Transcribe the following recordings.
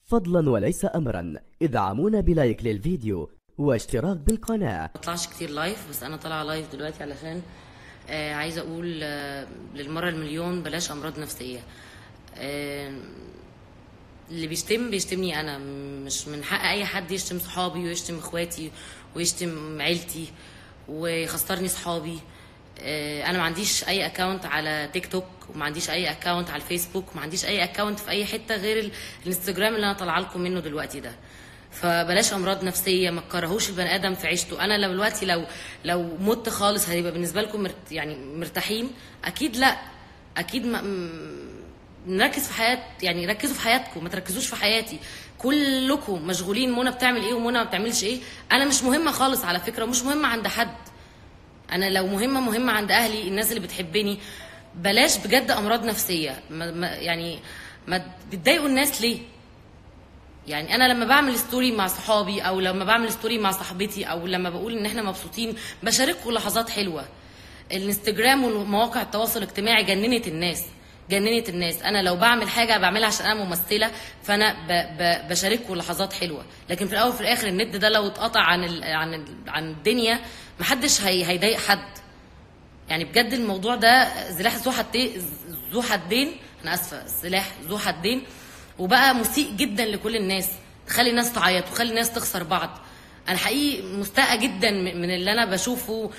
فضلا وليس أمرا ادعمونا بلايك للفيديو واشتراك بالقناة ما بطلعش كتير لايف بس انا طالعه لايف دلوقتي علشان آه عايزه اقول آه للمره المليون بلاش امراض نفسيه آه اللي بيشتم بيشتمني انا مش من حق اي حد يشتم صحابي ويشتم اخواتي ويشتم عيلتي ويخسرني صحابي آه انا ما عنديش اي اكونت على تيك توك وما عنديش اي اكونت على الفيسبوك وما عنديش اي اكونت في اي حته غير ال- الانستجرام اللي انا طالعه لكم منه دلوقتي ده فبلاش امراض نفسيه ما تكرهوش البني ادم في عيشته انا لو دلوقتي لو لو مت خالص هيبقى بالنسبه لكم مرت يعني مرتاحين اكيد لا اكيد ما م- نركز في حياه يعني ركزوا في حياتكم ما تركزوش في حياتي كلكم مشغولين منى بتعمل ايه ومنى ما بتعملش ايه انا مش مهمه خالص على فكره ومش مهمه عند حد انا لو مهمه مهمه عند اهلي الناس اللي بتحبني بلاش بجد امراض نفسيه ما ما يعني ما بتضايقوا الناس ليه يعني انا لما بعمل ستوري مع صحابي او لما بعمل ستوري مع صاحبتي او لما بقول ان احنا مبسوطين بشارككم لحظات حلوه الانستجرام ومواقع التواصل الاجتماعي جننت الناس جننت الناس انا لو بعمل حاجه بعملها عشان انا ممثله فانا ب ب بشارككم لحظات حلوه لكن في الاول وفي الاخر النت ده لو اتقطع عن ال عن ال عن الدنيا محدش هي هيضايق حد يعني بجد الموضوع ده سلاح ذو حدين ذو حدين انا اسفه سلاح ذو حدين وبقى مسيء جدا لكل الناس خلي الناس تعيط وخلي الناس تخسر بعض انا حقيقي مستاءه جدا من اللي انا بشوفه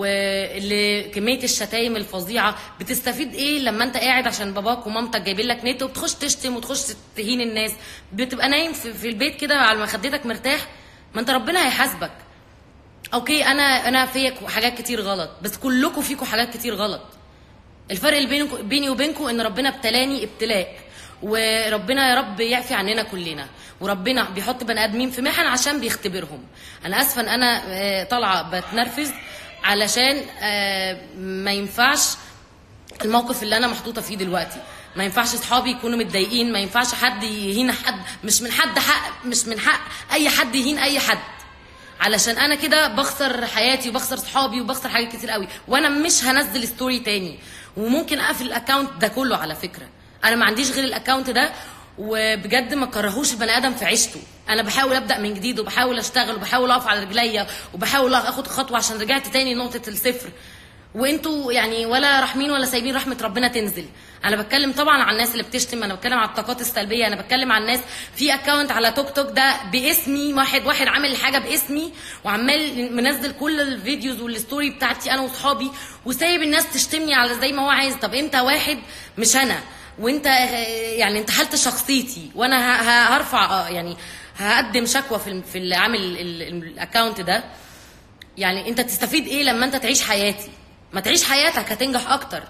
واللي كميه الشتايم الفظيعه بتستفيد ايه لما انت قاعد عشان باباك ومامتك جايبين لك نت وبتخش تشتم وتخش تهين الناس بتبقى نايم في في البيت كده على مخدتك مرتاح ما انت ربنا هيحاسبك اوكي انا انا فيا حاجات كتير غلط بس كلكم فيكم حاجات كتير غلط الفرق اللي بينكم بيني وبينكم ان ربنا ابتلاني ابتلاء وربنا يا رب يعفي عننا كلنا وربنا بيحط بني ادمين في محن عشان بيختبرهم انا اسفه ان انا آه، طالعه بتنرفز علشان آه، ما ينفعش الموقف اللي انا محطوطه فيه دلوقتي ما ينفعش صحابي يكونوا متضايقين ما ينفعش حد يهين حد مش من حد حق مش من حق اي حد يهين اي حد علشان انا كده بخسر حياتي وبخسر صحابي وبخسر حاجات كتير قوي وانا مش هنزل ستوري تاني وممكن اقفل الاكونت ده كله على فكره انا ما عنديش غير الاكونت ده وبجد ما كرهوش البني ادم في عيشته انا بحاول ابدا من جديد وبحاول اشتغل وبحاول اقف على رجليا وبحاول اخد خطوه عشان رجعت تاني نقطه الصفر وانتوا يعني ولا رحمين ولا سايبين رحمه ربنا تنزل انا بتكلم طبعا عن الناس اللي بتشتم انا بتكلم على الطاقات السلبيه انا بتكلم عن الناس في اكونت على توك توك ده باسمي واحد واحد عامل حاجه باسمي وعمال منزل كل الفيديوز والستوري بتاعتي انا واصحابي وسايب الناس تشتمني على زي ما هو عايز طب انت واحد مش انا وانت يعني انت حالت شخصيتي وانا ه- ه- هرفع اه يعني هقدم شكوى في ال- في اللي عامل ال- ال- الاكونت ده يعني انت تستفيد ايه لما انت تعيش حياتي ما تعيش حياتك هتنجح اكتر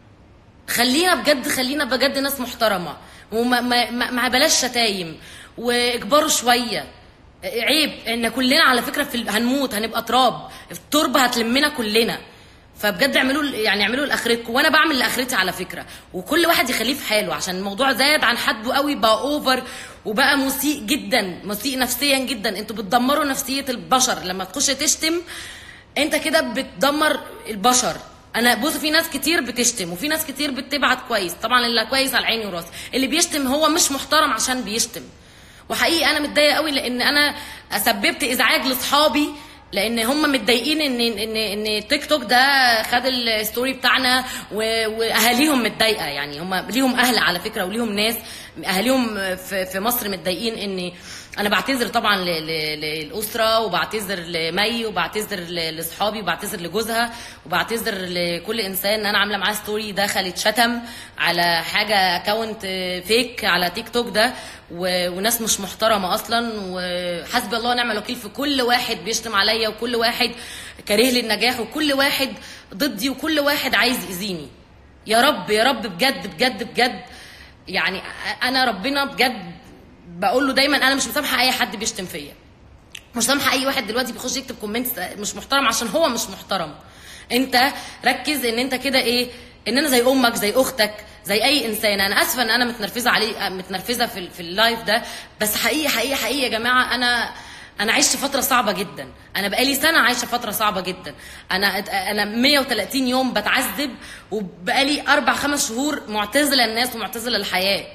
خلينا بجد خلينا بجد ناس محترمه وما ما ما ما بلاش شتايم واكبروا شويه عيب ان كلنا على فكره في ال- هنموت هنبقى تراب التربه هتلمنا كلنا فبجد اعملوا يعني اعملوا لاخرتكم وانا بعمل لاخرتي على فكره وكل واحد يخليه في حاله عشان الموضوع زاد عن حده قوي بقى اوفر وبقى مسيء جدا مسيء نفسيا جدا انتوا بتدمروا نفسيه البشر لما تخش تشتم انت كده بتدمر البشر انا بص في ناس كتير بتشتم وفي ناس كتير بتبعت كويس طبعا اللي كويس على عيني وراسي اللي بيشتم هو مش محترم عشان بيشتم وحقيقي انا متضايقه قوي لان انا سببت ازعاج لاصحابي لان هم متضايقين ان ان ان تيك توك ده خد الستوري بتاعنا و- واهاليهم متضايقه يعني هم ليهم اهل على فكره وليهم ناس اهاليهم في في مصر متضايقين ان انا بعتذر طبعا ل- ل- للاسره وبعتذر لمي وبعتذر ل- لاصحابي وبعتذر لجوزها وبعتذر لكل انسان ان انا عامله معاه ستوري دخل اتشتم على حاجه اكونت فيك على تيك توك ده و- وناس مش محترمه اصلا وحسبي الله ونعم الوكيل في كل واحد بيشتم عليا وكل واحد كاره لي النجاح وكل واحد ضدي وكل واحد عايز يأذيني يا رب يا رب بجد بجد بجد يعني انا ربنا بجد بقول له دايما انا مش مسامحه اي حد بيشتم فيا مش سامحه اي واحد دلوقتي بيخش يكتب كومنتس مش محترم عشان هو مش محترم انت ركز ان انت كده ايه ان انا زي امك زي اختك زي اي انسان انا اسفه ان انا متنرفزه عليه متنرفزه في, ال- في اللايف ده بس حقيقي حقيقي حقيقي يا جماعه انا انا عشت فتره صعبه جدا انا بقالي سنه عايشه فتره صعبه جدا انا انا 130 يوم بتعذب وبقالي اربع خمس شهور معتزله الناس ومعتزله الحياه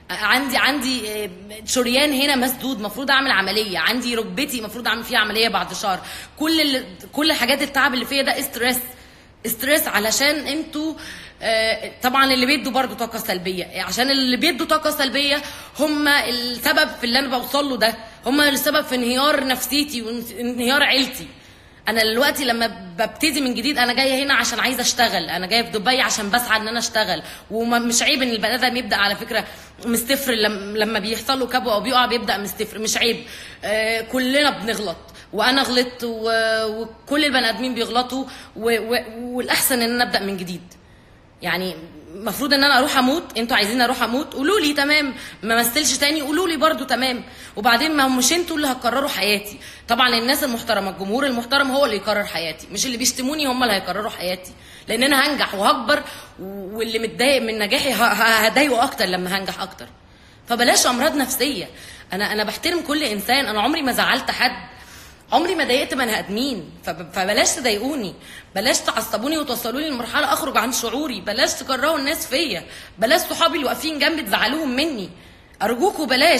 عندي عندي آه، شريان هنا مسدود مفروض اعمل عمليه عندي ركبتي مفروض اعمل فيها عمليه بعد شهر كل ال... كل حاجات التعب اللي فيا ده ستريس ستريس علشان انتوا آه، طبعا اللي بيدوا برضو طاقه سلبيه عشان اللي بيدوا طاقه سلبيه هم السبب في اللي انا بوصل له ده هم السبب في انهيار نفسيتي وانهيار عيلتي انا دلوقتي لما ببتدي من جديد انا جايه هنا عشان عايزه اشتغل انا جايه في دبي عشان بسعى ان انا اشتغل ومش عيب ان البني ادم يبدا على فكره مستفر لما لما بيحصل له كبوه او بيقع بيبدا مستفر مش عيب آه كلنا بنغلط وانا غلطت و- وكل البني ادمين بيغلطوا و- و- والاحسن ان انا ابدا من جديد يعني المفروض ان انا اروح اموت انتوا عايزين اروح اموت قولوا لي تمام ما مثلش تاني قولوا لي برضو تمام وبعدين ما هم مش انتوا اللي هتقرروا حياتي طبعا الناس المحترمه الجمهور المحترم هو اللي يقرر حياتي مش اللي بيشتموني هم اللي هيقرروا حياتي لان انا هنجح وهكبر واللي متضايق من نجاحي ه- ه- هضايقه اكتر لما هنجح اكتر فبلاش امراض نفسيه انا انا بحترم كل انسان انا عمري ما زعلت حد عمري ما ضايقت بني ادمين فب- فبلاش تضايقوني بلاش تعصبوني وتوصلوني لمرحله اخرج عن شعوري بلاش تكرهوا الناس فيا بلاش صحابي اللي واقفين جنبي تزعلوهم مني ارجوكوا بلاش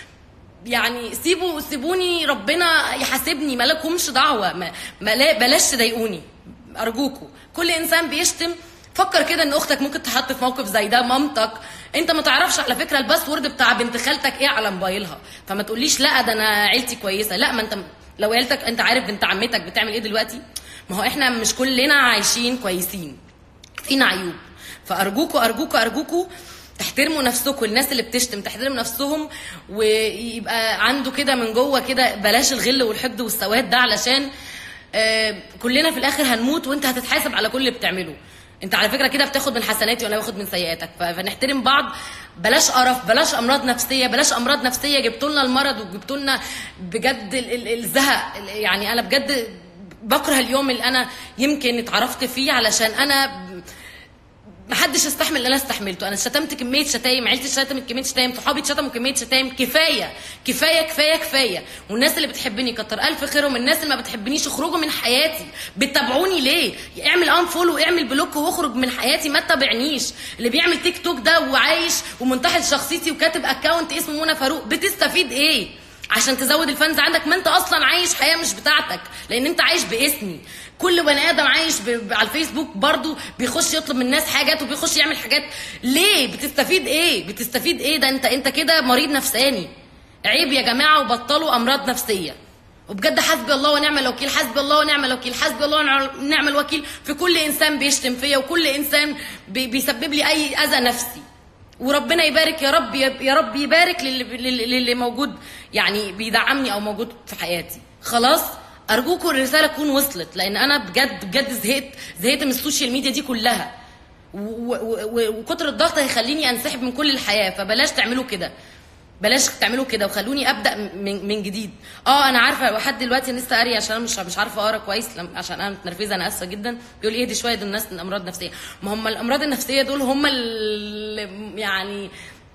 يعني سيبوا سيبوني ربنا يحاسبني مالكمش دعوه ما ما لا- بلاش تضايقوني ارجوكوا كل انسان بيشتم فكر كده ان اختك ممكن تحط في موقف زي ده مامتك انت ما تعرفش على فكره الباسورد بتاع بنت خالتك ايه على موبايلها فما تقوليش لا ده انا عيلتي كويسه لا ما انت لو عيلتك انت عارف بنت عمتك بتعمل ايه دلوقتي ما هو احنا مش كلنا عايشين كويسين فينا عيوب فارجوكوا ارجوكوا ارجوكوا تحترموا نفسكم الناس اللي بتشتم تحترم نفسهم ويبقى عنده كده من جوه كده بلاش الغل والحقد والسواد ده علشان آه، كلنا في الاخر هنموت وانت هتتحاسب على كل اللي بتعمله انت على فكره كده بتاخد من حسناتي وانا باخد من سيئاتك ف- فنحترم بعض بلاش قرف بلاش امراض نفسيه بلاش امراض نفسيه جبتوا لنا المرض وجبتوا لنا بجد ال- ال- الزهق ال- يعني انا بجد بكره اليوم اللي انا يمكن اتعرفت فيه علشان انا محدش يستحمل اللي انا استحملته انا شتمت كميه شتايم عيلتي شتمت كميه شتايم صحابي شتموا كميه شتايم كفايه كفايه كفايه كفايه والناس اللي بتحبني كتر الف خيرهم الناس اللي ما بتحبنيش اخرجوا من حياتي بتتابعوني ليه اعمل ان فولو اعمل بلوك واخرج من حياتي ما تتابعنيش اللي بيعمل تيك توك ده وعايش ومنتحل شخصيتي وكاتب اكونت اسمه منى فاروق بتستفيد ايه عشان تزود الفانز عندك ما انت اصلا عايش حياه مش بتاعتك لان انت عايش باسمي كل بني ادم عايش ب... ب- على الفيسبوك برضو بيخش يطلب من الناس حاجات وبيخش يعمل حاجات ليه بتستفيد ايه بتستفيد ايه ده انت انت كده مريض نفساني عيب يا جماعه وبطلوا امراض نفسيه وبجد حسبي الله ونعم الوكيل حسبي الله ونعم الوكيل حسبي الله ونعم الوكيل في كل انسان بيشتم فيا وكل انسان بي... بيسبب لي اي اذى نفسي وربنا يبارك يا رب يا رب يبارك للي, للي للي موجود يعني بيدعمني او موجود في حياتي خلاص ارجوكم الرساله تكون وصلت لان انا بجد بجد زهقت زهقت من السوشيال ميديا دي كلها و- و- و- وكتر الضغط هيخليني انسحب من كل الحياه فبلاش تعملوا كده بلاش تعملوا كده وخلوني ابدا من, من جديد اه انا عارفه لحد دلوقتي أنا لسه قاريه عشان انا مش مش عارفه اقرا كويس لم- عشان انا متنرفزه انا اسفه جدا بيقول اهدي شويه دول الناس امراض نفسيه ما هم الامراض النفسيه دول هم اللي يعني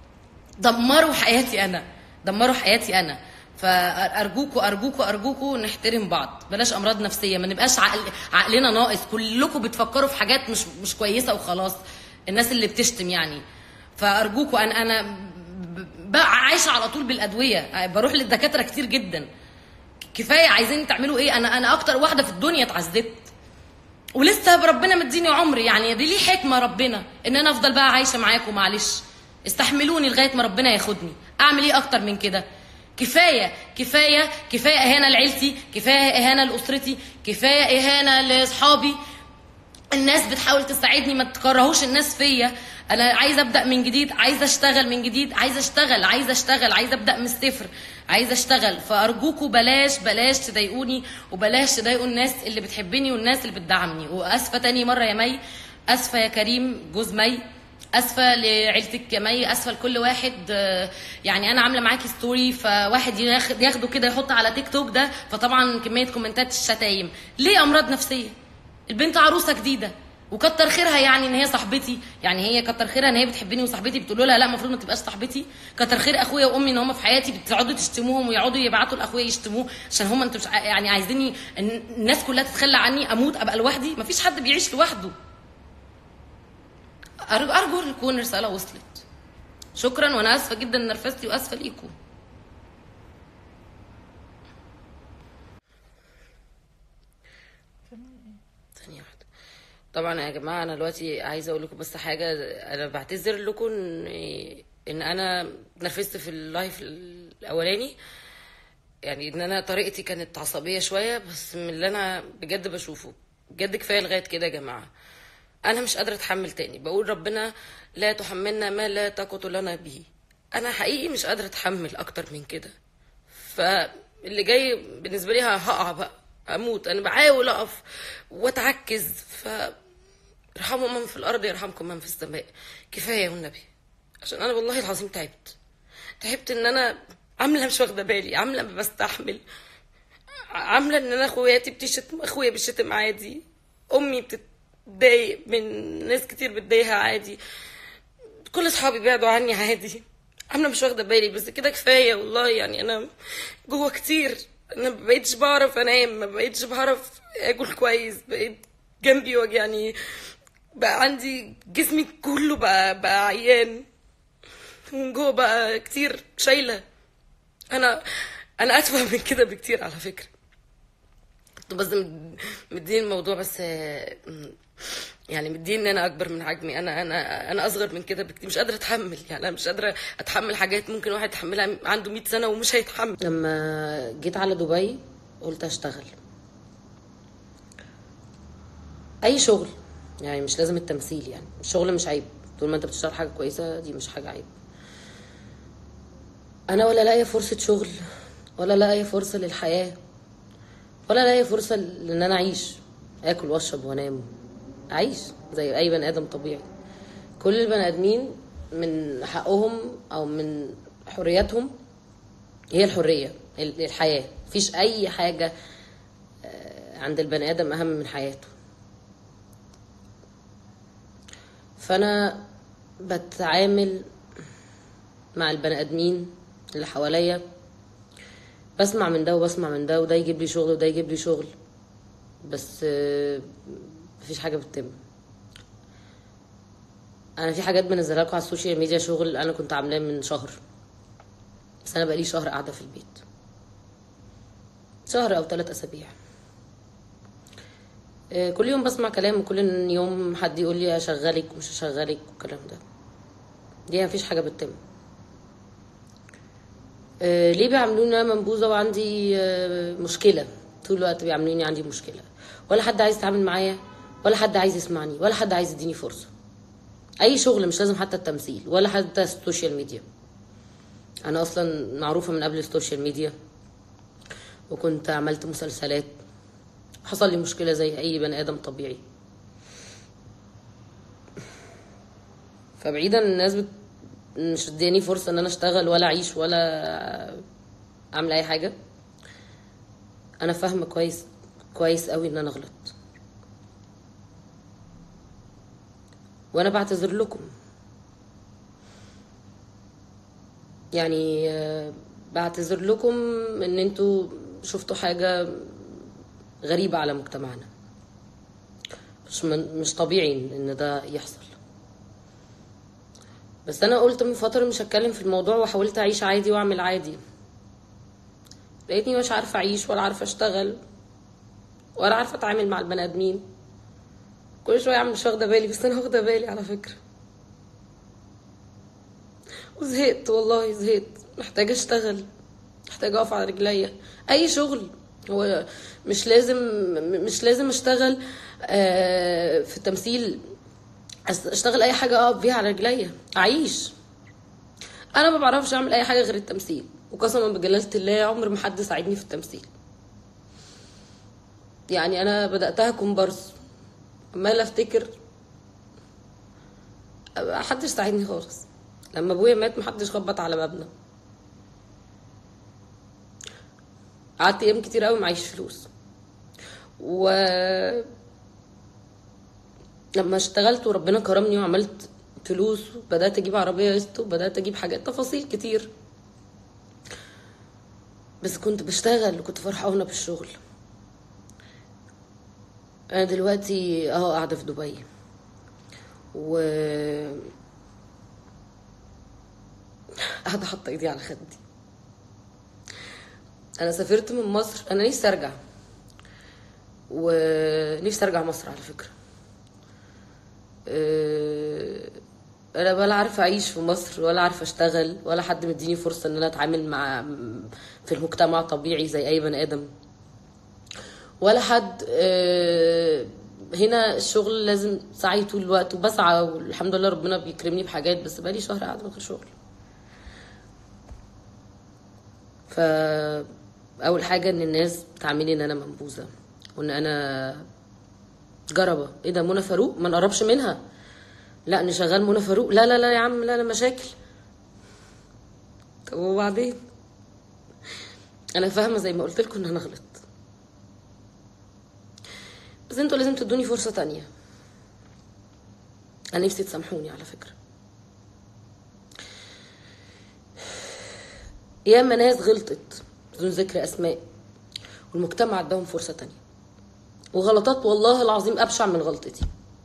دمروا حياتي انا دمروا حياتي انا فارجوكوا ارجوكوا ارجوكوا نحترم بعض بلاش امراض نفسيه ما نبقاش عقل عقلنا ناقص كلكم بتفكروا في حاجات مش مش كويسه وخلاص الناس اللي بتشتم يعني فارجوكوا انا انا ب- بقى عايشه على طول بالادويه بروح للدكاتره كتير جدا كفايه عايزين تعملوا ايه انا انا اكتر واحده في الدنيا اتعذبت ولسه ربنا مديني عمري يعني دي ليه حكمه ربنا ان انا افضل بقى عايشه معاكم معلش استحملوني لغايه ما ربنا ياخدني اعمل ايه اكتر من كده كفايه كفايه كفايه اهانه لعيلتي كفايه اهانه لاسرتي كفايه اهانه لاصحابي الناس بتحاول تساعدني ما تكرهوش الناس فيا انا عايزه ابدا من جديد عايزه اشتغل من جديد عايزه اشتغل عايزه اشتغل عايزه ابدا من الصفر عايزه اشتغل فارجوكوا بلاش بلاش تضايقوني وبلاش تضايقوا الناس اللي بتحبني والناس اللي بتدعمني واسفه تاني مره يا مي اسفه يا كريم جوز مي اسفه لعيلتك يا مي اسفه لكل واحد آه، يعني انا عامله معاكي ستوري فواحد ياخد ياخده كده يحط على تيك توك ده فطبعا كميه كومنتات الشتايم ليه امراض نفسيه البنت عروسه جديده وكتر خيرها يعني ان هي صاحبتي يعني هي كتر خيرها ان هي بتحبني وصاحبتي بتقول لها لا المفروض ما تبقاش صاحبتي كتر خير اخويا وامي ان هم في حياتي بتقعدوا تشتموهم ويقعدوا يبعتوا لاخويا يشتموه عشان هم انتوا مش ع- يعني عايزيني إن الناس كلها تتخلى عني اموت ابقى لوحدي مفيش حد بيعيش لوحده ارجو ارجو تكون رساله وصلت شكرا وانا اسفه جدا إن نرفزتي واسفه ليكم ثانية واحدة طبعا يا جماعة أنا دلوقتي عايزة أقول لكم بس حاجة أنا بعتذر لكم إن إن أنا نرفزت في اللايف الأولاني يعني إن أنا طريقتي كانت عصبية شوية بس من اللي أنا بجد بشوفه بجد كفاية لغاية كده يا جماعة أنا مش قادرة أتحمل تاني بقول ربنا لا تحملنا ما لا طاقة لنا به أنا حقيقي مش قادرة أتحمل أكتر من كده فاللي جاي بالنسبه لي هقع بقى اموت انا بحاول اقف واتعكز ف ارحموا من في الارض يرحمكم من في السماء كفايه والنبي عشان انا والله العظيم تعبت تعبت ان انا عامله مش واخده بالي عامله ما بستحمل عامله ان انا اخواتي بتشتم اخويا بيشتم عادي امي بتتضايق من ناس كتير بتضايقها عادي كل اصحابي بعدوا عني عادي عامله مش واخده بالي بس كده كفايه والله يعني انا جوه كتير انا ما بقيتش بعرف انام ما بقيتش بعرف اكل كويس بقيت جنبي وجعني بقى عندي جسمي كله بقى بقى عيان من جوه بقى كتير شايله انا انا اتفه من كده بكتير على فكره كنت بس مديني الموضوع بس يعني مديني ان انا اكبر من حجمي انا انا انا اصغر من كده بكتير مش قادره اتحمل يعني انا مش قادره اتحمل حاجات ممكن واحد يتحملها عنده 100 سنه ومش هيتحمل لما جيت على دبي قلت اشتغل اي شغل يعني مش لازم التمثيل يعني الشغل مش عيب طول ما انت بتشتغل حاجه كويسه دي مش حاجه عيب انا ولا لاقيه فرصه شغل ولا لاقيه فرصه للحياه ولا لاقيه فرصه لان انا اعيش اكل واشرب وانام اعيش زي اي بني ادم طبيعي كل البني ادمين من حقهم او من حرياتهم هي الحريه الحياه مفيش اي حاجه عند البني ادم اهم من حياته فانا بتعامل مع البني ادمين اللي حواليا بسمع من ده وبسمع من ده وده يجيب لي شغل وده يجيب لي شغل بس مفيش حاجه بتتم انا في حاجات بنزلها لكم على السوشيال ميديا شغل انا كنت عاملاه من شهر بس انا بقالي شهر قاعده في البيت شهر او ثلاث اسابيع كل يوم بسمع كلام وكل يوم حد يقول لي اشغلك ومش هشغلك والكلام ده دي مفيش حاجه بتتم ليه بيعملوني انا منبوذه وعندي مشكله طول الوقت بيعملوني عندي مشكله ولا حد عايز يتعامل معايا ولا حد عايز يسمعني ولا حد عايز يديني فرصه اي شغل مش لازم حتى التمثيل ولا حتى السوشيال ميديا انا اصلا معروفه من قبل السوشيال ميديا وكنت عملت مسلسلات حصل لي مشكله زي اي بني ادم طبيعي فبعيدا الناس بت... مش اداني فرصه ان انا اشتغل ولا اعيش ولا اعمل اي حاجه انا فاهمه كويس كويس قوي ان انا غلطت وانا بعتذر لكم يعني بعتذر لكم ان انتوا شفتوا حاجة غريبة على مجتمعنا مش من مش طبيعي ان ده يحصل بس انا قلت من فترة مش هتكلم في الموضوع وحاولت اعيش عادي واعمل عادي لقيتني مش عارفة اعيش ولا عارفة اشتغل ولا عارفة اتعامل مع البني ادمين كل شويه اعمل مش واخده بالي بس انا واخده بالي على فكره وزهقت والله زهقت محتاجه اشتغل محتاجه اقف على رجليا اي شغل هو مش لازم مش لازم اشتغل في التمثيل اشتغل اي حاجه اقف بيها على رجليا اعيش انا ما بعرفش اعمل اي حاجه غير التمثيل وقسما بجلاله الله عمر ما حد ساعدني في التمثيل يعني انا بداتها كومبارس عمال افتكر محدش ساعدني خالص لما ابويا مات محدش خبط على بابنا قعدت ايام كتير قوي معيش فلوس و لما اشتغلت وربنا كرمني وعملت فلوس وبدات اجيب عربيه قسط وبدات اجيب حاجات تفاصيل كتير بس كنت بشتغل وكنت فرحانه بالشغل انا دلوقتي اهو قاعده في دبي و قاعده حاطه ايدي على خدي انا سافرت من مصر انا نفسي ارجع ونفسي ارجع مصر على فكره أه، انا ولا عارفه اعيش في مصر ولا عارفه اشتغل ولا حد مديني فرصه ان انا اتعامل مع في المجتمع طبيعي زي اي بني ادم ولا حد أه، هنا الشغل لازم سعي طول الوقت وبسعى والحمد لله ربنا بيكرمني بحاجات بس بقالي شهر قاعده من غير شغل ف اول حاجه ان الناس بتعاملني ان انا منبوذه وان انا جربه ايه ده منى فاروق ما نقربش منها لا نشغل منى فاروق لا لا لا يا عم لا لا مشاكل طب وبعدين انا فاهمه زي ما قلت لكم ان انا غلطت بس انتوا لازم تدوني فرصه تانية انا نفسي تسامحوني على فكره ياما ناس غلطت بدون ذكر اسماء والمجتمع اداهم فرصه تانية وغلطات والله العظيم ابشع من غلطتي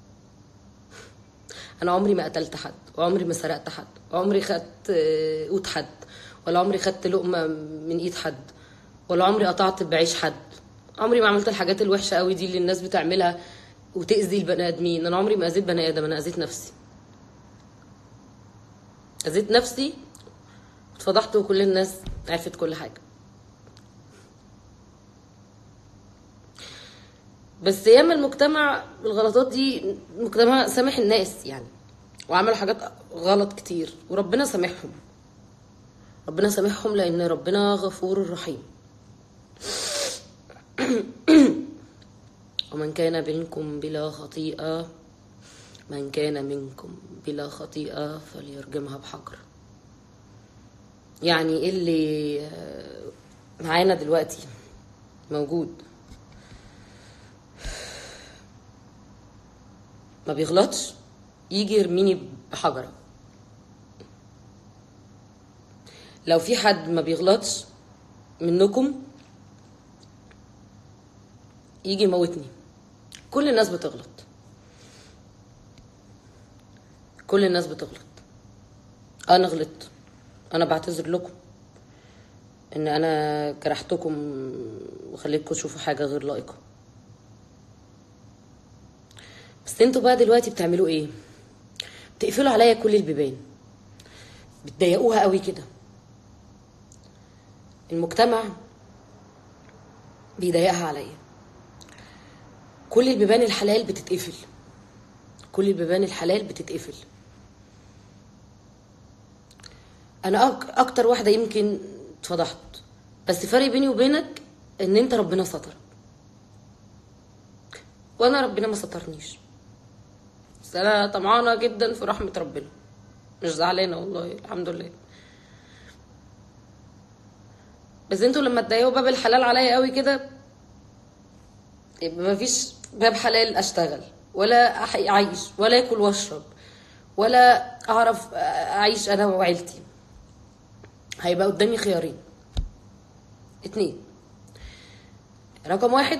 انا عمري ما قتلت حد وعمري ما سرقت حد وعمري خدت آه، قوت حد ولا عمري خدت لقمه من ايد حد ولا عمري قطعت بعيش حد عمري ما عملت الحاجات الوحشه قوي دي اللي الناس بتعملها وتاذي البني ادمين انا عمري ما اذيت بني ادم انا اذيت نفسي اذيت نفسي اتفضحت وكل الناس عرفت كل حاجه بس ياما المجتمع الغلطات دي المجتمع سامح الناس يعني وعملوا حاجات غلط كتير وربنا سامحهم ربنا سامحهم لان ربنا غفور رحيم ومن كان منكم بلا خطيئة من كان منكم بلا خطيئة فليرجمها بحجر يعني اللي آه، معانا دلوقتي موجود ما بيغلطش يجي يرميني بحجرة لو في حد ما بيغلطش منكم يجي يموتني كل الناس بتغلط كل الناس بتغلط انا غلطت انا بعتذر لكم ان انا جرحتكم وخليتكم تشوفوا حاجه غير لائقه بس انتوا بقى دلوقتي بتعملوا ايه بتقفلوا عليا كل البيبان بتضايقوها قوي كده المجتمع بيضايقها عليا كل البيبان الحلال بتتقفل كل البيبان الحلال بتتقفل انا أك- اكتر واحده يمكن اتفضحت بس فرق بيني وبينك ان انت ربنا ستر وانا ربنا ما سترنيش بس انا طمعانه جدا في رحمه ربنا مش زعلانه والله الحمد لله بس انتوا لما تضايقوا باب الحلال عليا قوي كده يبقى مفيش باب حلال اشتغل ولا أح- اعيش ولا اكل واشرب ولا اعرف اعيش انا وعيلتي هيبقى قدامي خيارين اتنين رقم واحد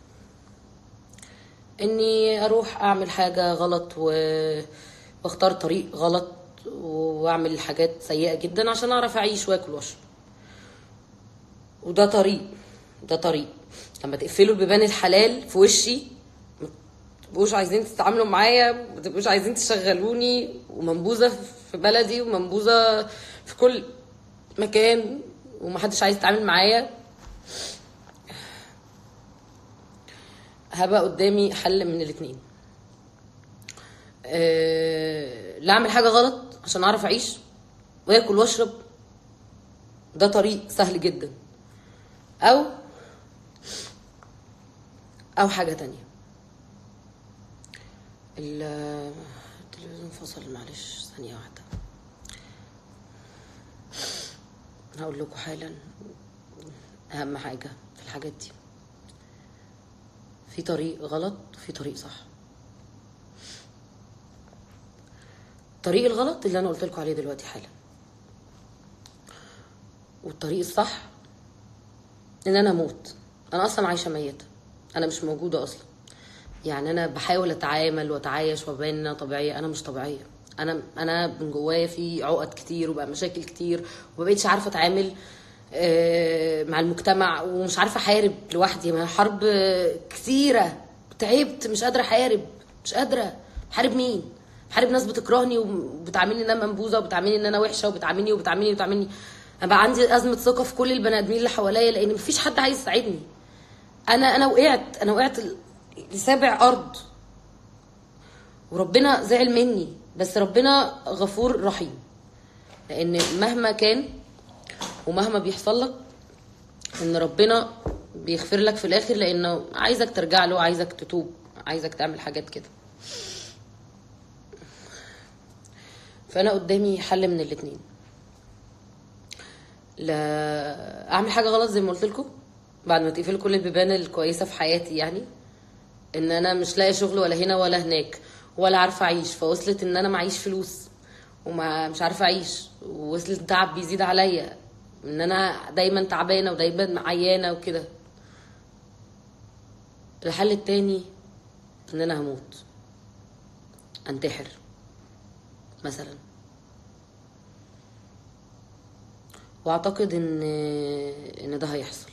اني اروح اعمل حاجه غلط و... واختار طريق غلط واعمل حاجات سيئه جدا عشان اعرف اعيش واكل واشرب وده طريق ده طريق لما تقفلوا البيبان الحلال في وشي ما تبقوش عايزين تتعاملوا معايا ما تبقوش عايزين تشغلوني ومنبوذه في بلدي ومنبوذه في كل مكان ومحدش عايز يتعامل معايا هبقى قدامي حل من الاتنين أه... لا اعمل حاجه غلط عشان اعرف اعيش واكل واشرب ده طريق سهل جدا او او حاجه تانية ال- التلفزيون فصل معلش ثانيه واحده هقول لكم حالا اهم حاجه في الحاجات دي في طريق غلط وفي طريق صح الطريق الغلط اللي انا قلت لكم عليه دلوقتي حالا والطريق الصح ان انا اموت انا اصلا عايشه ميته انا مش موجوده اصلا يعني انا بحاول اتعامل واتعايش وابين ان انا طبيعيه انا مش طبيعيه انا انا من جوايا في عقد كتير وبقى مشاكل كتير ومبقتش عارفه اتعامل آه، مع المجتمع ومش عارفه احارب لوحدي ما حرب كتيره تعبت مش قادره احارب مش قادره حارب مين حارب ناس بتكرهني وبتعاملني ان انا منبوذه وبتعاملني ان انا وحشه وبتعاملني وبتعاملني وبتعاملني انا بقى عندي ازمه ثقه في كل البني ادمين اللي حواليا لان مفيش حد عايز يساعدني انا انا وقعت انا وقعت لسابع ارض وربنا زعل مني بس ربنا غفور رحيم لان مهما كان ومهما بيحصل لك ان ربنا بيغفر لك في الاخر لانه عايزك ترجع له عايزك تتوب عايزك تعمل حاجات كده فانا قدامي حل من الاتنين لا اعمل حاجه غلط زي ما قلت لكم بعد ما تقفل كل البيبان الكويسه في حياتي يعني ان انا مش لاقي شغل ولا هنا ولا هناك ولا عارفه اعيش فوصلت ان انا معيش فلوس وما مش عارفه اعيش ووصلت التعب بيزيد عليا ان انا دايما تعبانه ودايما عيانه وكده الحل التاني ان انا هموت انتحر مثلا واعتقد ان ان ده هيحصل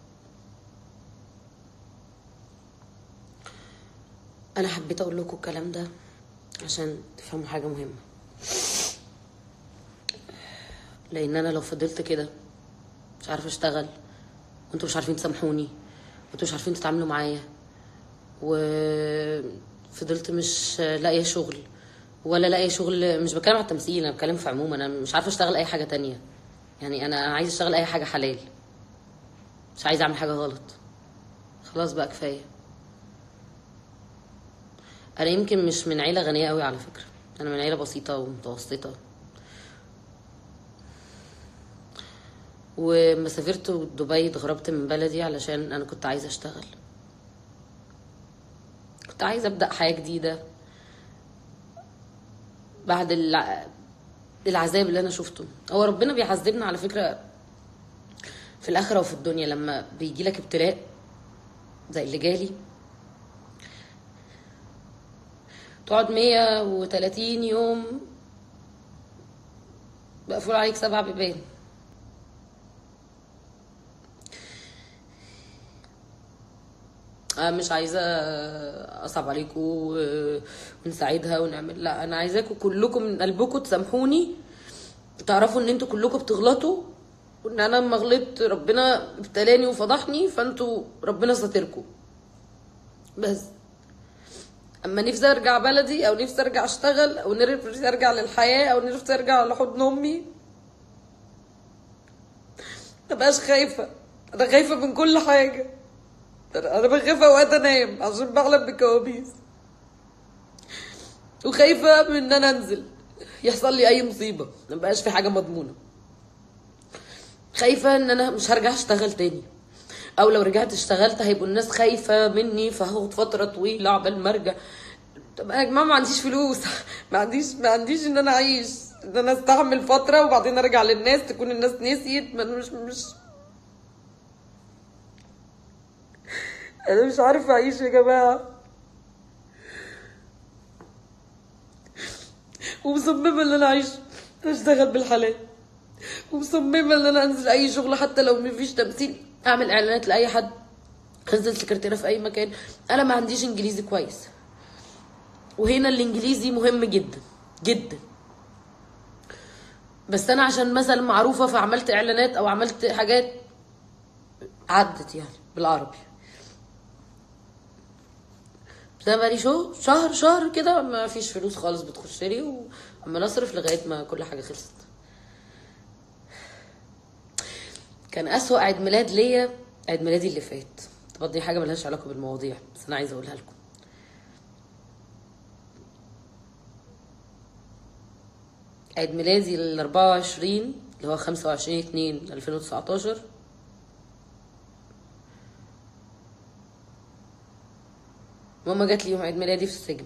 انا حبيت اقول لكم الكلام ده عشان تفهموا حاجه مهمه لان انا لو فضلت كده مش عارفه اشتغل وانتوا مش عارفين تسامحوني وانتوا مش عارفين تتعاملوا معايا وفضلت مش لاقيه شغل ولا لاقيه شغل مش بتكلم على التمثيل انا بتكلم في عموم انا مش عارفه اشتغل اي حاجه تانية يعني انا عايزه اشتغل اي حاجه حلال مش عايزه اعمل حاجه غلط خلاص بقى كفايه انا يمكن مش من عيله غنيه قوي على فكره انا من عيله بسيطه ومتوسطه وما سافرت دبي اتغربت من بلدي علشان انا كنت عايزه اشتغل كنت عايزه ابدا حياه جديده بعد الع... العذاب اللي انا شفته هو ربنا بيعذبنا على فكره في الاخره وفي الدنيا لما بيجي لك ابتلاء زي اللي جالي تقعد 130 يوم مقفول عليك سبع بيبان أنا مش عايزه اصعب عليكم و- ونساعدها ونعمل لا انا عايزاكم كلكم من قلبكم تسامحوني تعرفوا ان انتوا كلكم بتغلطوا وان انا لما غلطت ربنا ابتلاني وفضحني فانتوا ربنا ساتركم بس اما نفسي ارجع بلدي او نفسي ارجع اشتغل او نفسي ارجع للحياه او نفسي ارجع لحضن امي مبقاش خايفه انا خايفه من كل حاجه انا أنا بخاف اوقات انام عشان بحلم بكوابيس وخايفه من ان انا انزل يحصل لي اي مصيبه مبقاش في حاجه مضمونه خايفه ان انا مش هرجع اشتغل تاني او لو رجعت اشتغلت هيبقوا الناس خايفه مني فهاخد فتره طويله عقبال ما ارجع طب انا يا جماعه ما عنديش فلوس ما عنديش ما عنديش ان انا اعيش ان انا استحمل فتره وبعدين ارجع للناس تكون الناس نسيت ما أنا مش مش انا مش عارفه اعيش يا جماعه ومصممه ان انا اعيش اشتغل بالحلال ومصممه ان انا انزل اي شغل حتى لو مفيش تمثيل اعمل اعلانات لاي حد انزل سكرتيره في اي مكان انا ما عنديش انجليزي كويس وهنا الانجليزي مهم جدا جدا بس انا عشان مثلا معروفه فعملت اعلانات او عملت حاجات عدت يعني بالعربي بس انا بقالي شو شهر شهر كده ما فيش فلوس خالص بتخش لي واما اصرف لغايه ما كل حاجه خلصت كان اسوأ عيد ميلاد ليا عيد ميلادي اللي فات طبعا دي حاجه ملهاش علاقه بالمواضيع بس انا عايزه اقولها لكم عيد ميلادي ال 24 اللي هو 25 2 2019 ماما جات لي يوم عيد ميلادي في السجن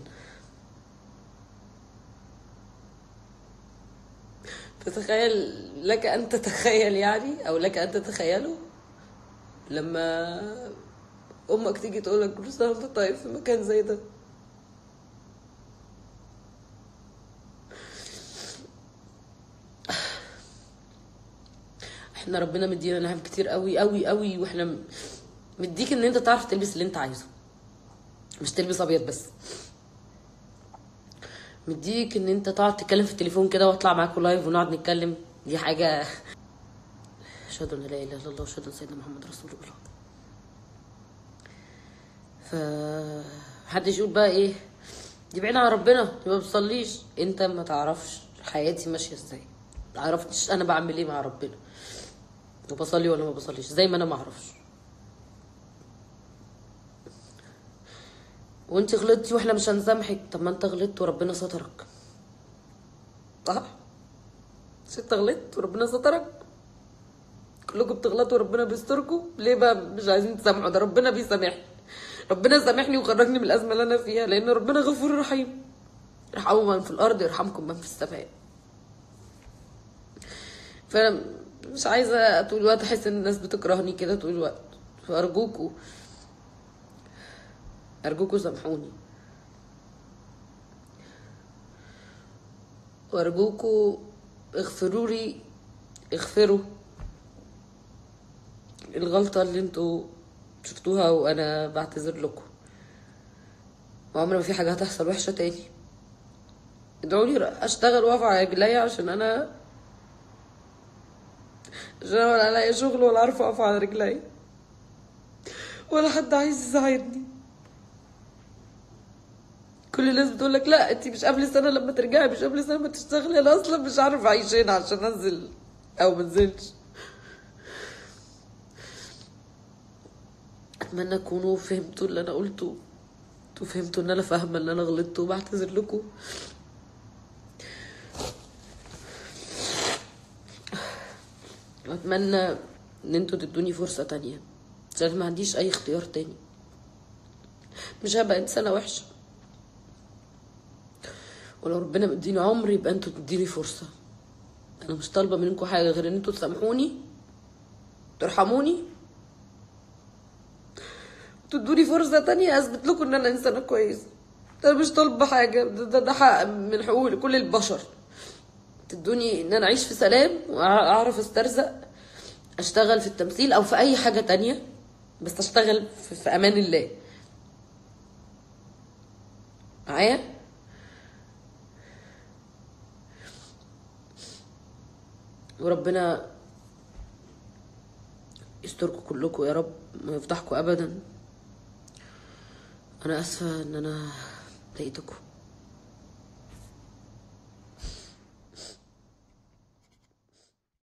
فتخيل لك ان تتخيل يعني او لك ان تتخيلوا لما امك تيجي تقول لك كل سنه وانت طيب في مكان زي ده احنا ربنا مدينا نعم كتير قوي قوي قوي واحنا م- مديك ان انت تعرف تلبس اللي انت عايزه مش تلبس ابيض بس مديك ان انت تقعد تتكلم في التليفون كده واطلع معاكوا لايف ونقعد نتكلم دي حاجه اشهد ان لا اله الا الله واشهد ان سيدنا محمد رسول الله ف محدش يقول بقى ايه دي بعيدة عن ربنا دي ما بتصليش انت ما تعرفش حياتي ماشيه ازاي ما عرفتش انا بعمل ايه مع ربنا وبصلي ولا ما بصليش زي ما انا ما اعرفش وانت غلطتي واحنا مش هنسامحك طب ما انت غلطت وربنا سترك صح مش انت غلطت وربنا سترك كلكم بتغلطوا وربنا بيستركم ليه بقى مش عايزين تسامحوا ده ربنا بيسامحني ربنا سامحني وخرجني من الازمه اللي انا فيها لان ربنا غفور رحيم ارحموا من في الارض يرحمكم من في السماء فانا مش عايزه طول الوقت احس ان الناس بتكرهني كده طول الوقت فارجوكوا ارجوكوا سامحوني وارجوكوا اغفروا لي اغفروا الغلطة اللي انتوا شفتوها وانا بعتذر لكم وعمر ما في حاجة هتحصل وحشة تاني ادعوا لي اشتغل واقف على رجلي عشان انا عشان انا ولا الاقي شغل ولا عارفة اقف على رجلي ولا حد عايز يساعدني كل الناس بتقول لك لا انت مش قبل سنه لما ترجعي مش قبل سنه لما تشتغلي انا اصلا مش عارف اعيش هنا عشان انزل او ما انزلش اتمنى تكونوا فهمتوا اللي انا قلته وفهمتوا ان انا فاهمه ان انا غلطت وبعتذر لكم واتمنى ان انتوا تدوني فرصه تانية عشان ما عنديش اي اختيار تاني مش هبقى انسانه وحشه ولو ربنا مديني عمر يبقى انتوا تديني فرصة انا مش طالبة منكم حاجة غير ان انتوا تسامحوني ترحموني تدوني فرصة تانية اثبت لكم ان انا انسانة كويسة انا مش طالبة حاجة ده, ده, ده حق من حقوق لكل البشر تدوني ان انا اعيش في سلام واعرف استرزق اشتغل في التمثيل او في اي حاجة تانية بس اشتغل في, في امان الله معايا وربنا يستركم كلكم يا رب ما يفضحكم ابدا انا اسفه ان انا ضايقتكم